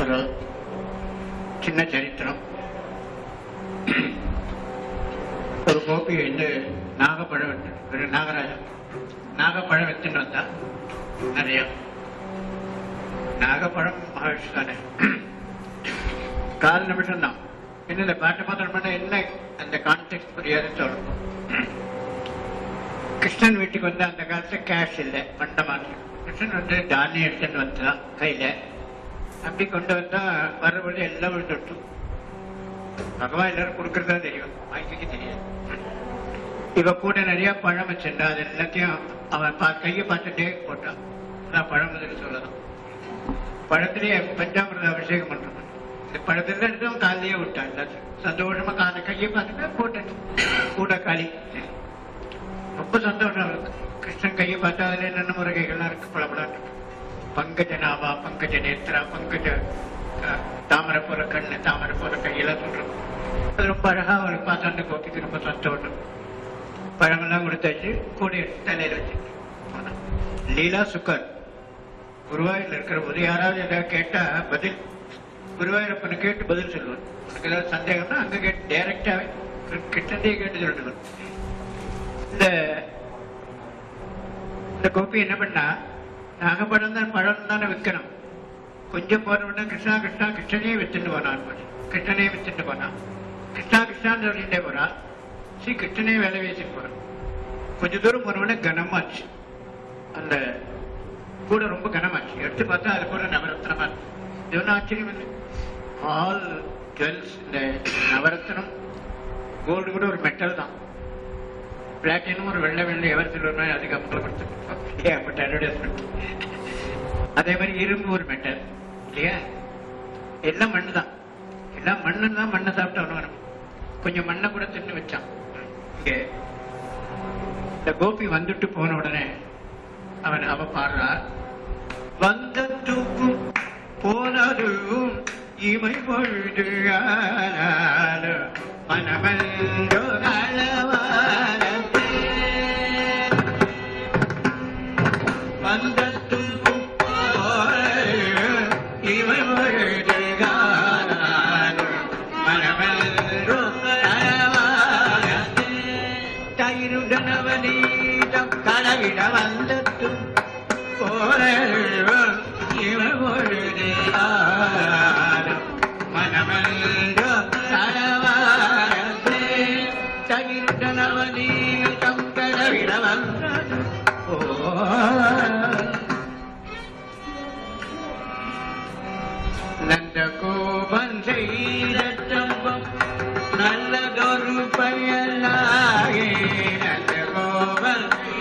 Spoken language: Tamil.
ஒரு சின்ன சரித்திரம் ஒரு கோபி வந்து நாகப்பழம் விட்டு ஒரு நாகராஜன் நாகப்பழம் வித்துன்னு வந்தா நிறைய நாகப்பழம் மகிழ்ச்சி தானே கால் நிமிஷம் தான் என்ன இந்த பாட்டு மாத்திரம் பண்ண என்ன அந்த கான்டெக்ட் புரியாது சொல்லணும் கிருஷ்ணன் வீட்டுக்கு வந்து அந்த காலத்துல கேஷ் இல்லை பண்டமாக கிருஷ்ணன் வந்து தானியம் எடுத்துன்னு வந்தான் கையில அப்படி கொண்டு வந்தா வர வழி எல்லாம் விழுந்துட்டு பகவான் எல்லாரும் கொடுக்கறதா தெரியும் வாங்கிக்க தெரியாது இவ கூட நிறைய பழம் வச்சிருந்தா அது எல்லாத்தையும் அவன் பா கையை பார்த்துட்டே போட்டான் அதான் பழம் முதல்ல சொல்லலாம் பழத்திலேயே பஞ்சாமிரத அபிஷேகம் பண்றோம் இந்த பழத்துல எடுத்து காலையே விட்டான் எல்லாத்தையும் சந்தோஷமா காலை கையை பார்த்துட்டு போட்டேன் கூட காலி ரொம்ப சந்தோஷம் அவருக்கு கிருஷ்ணன் கையை பார்த்தா அதுல என்னென்ன முறைகள்லாம் இருக்கு பளபளான்னு பங்கஜ நாபா பங்கஜ நேத்ரா பங்கஜ அஹ், தாமரை போற கண்ணு தாமரை போற கையெல்லாம் சொல்றோம் அது ரொம்ப அழகா அவருக்கு பார்த்தா அந்த கோபிக்கு ரொம்ப சந்தோஷம் பழமெல்லாம் கொடுத்தாச்சு கூடி எடுத்து தலையில வச்சு போனான். லீலா சுக்கர் குருவாயூர்ல இருக்கிற போது யாராவது ஏதாவது கேட்டா பதில் குருவாயூரப்பனை கேட்டு பதில் சொல்லுவார் உனக்கு ஏதாவது சந்தேகம்னா அங்க கேட்டு டைரக்டாவே கிட்டத்தே கேட்டு சொல்லுவார் இந்த இந்த கோபி என்ன பண்ணா நாகப்பழம் தான் பழம் தானே விற்கணும் கொஞ்சம் போனவுடனே கிருஷ்ணா கிருஷ்ணா கிருஷ்ணனே வித்துட்டு போனான் கிருஷ்ணனே வித்துட்டு போனான் கிருஷ்ணா கிருஷ்ணான்னு சொல்லிட்டே போறான் ஸ்ரீ கிருஷ்ணனே வேலை பேசிட்டு போறான் கொஞ்ச தூரம் போனவுடனே கனமாச்சு அந்த கூட ரொம்ப கனமாச்சு எடுத்து பார்த்தா அது கூட நவரத்னமா இருக்கு. இது ஒன்றும் ஆச்சரியம் இல்லை ஆல் ஜுவல்ஸ் இந்த நவரத்னம் கோல்டு கூட ஒரு மெட்டல் தான் பிளாட்டினம் ஒரு வெள்ளை வெள்ளை எவர் சில்வர் அதுக்கு அப்புறம் கொடுத்து அப்பட்ட அட்வர்டைஸ்மெண்ட் அதே மாதிரி இரும்பு ஒரு மெட்டல் இல்லையா எல்லாம் மண்ணு தான் எல்லாம் மண்ணு தான் மண்ணை சாப்பிட்டு அவனு வரும் கொஞ்சம் மண்ணை கூட தின்னு வச்சான் இங்க இந்த கோபி வந்துட்டு போன உடனே அவன் அவ பாடுறா வந்ததுக்கும் போனதும் இமை பொழுது ஆனாலும் மனமல்லோ அளவானதே. வந்ததுக்கும் போனதும் இமை பொழுது ஆனாலும் மனமல்லோ அளவானதே. தயிருடனவனீதம் கனவிட வந்ததும் போரழும் இவள் பொழுது ஆடும் மனமல்ல தரவாரத்தே தயிருடனவனீதம் கனவிட வந்ததும் நந்த கோபன் செய்த தம்பம் நல்லதொரு பயனாகே நந்த கோபன்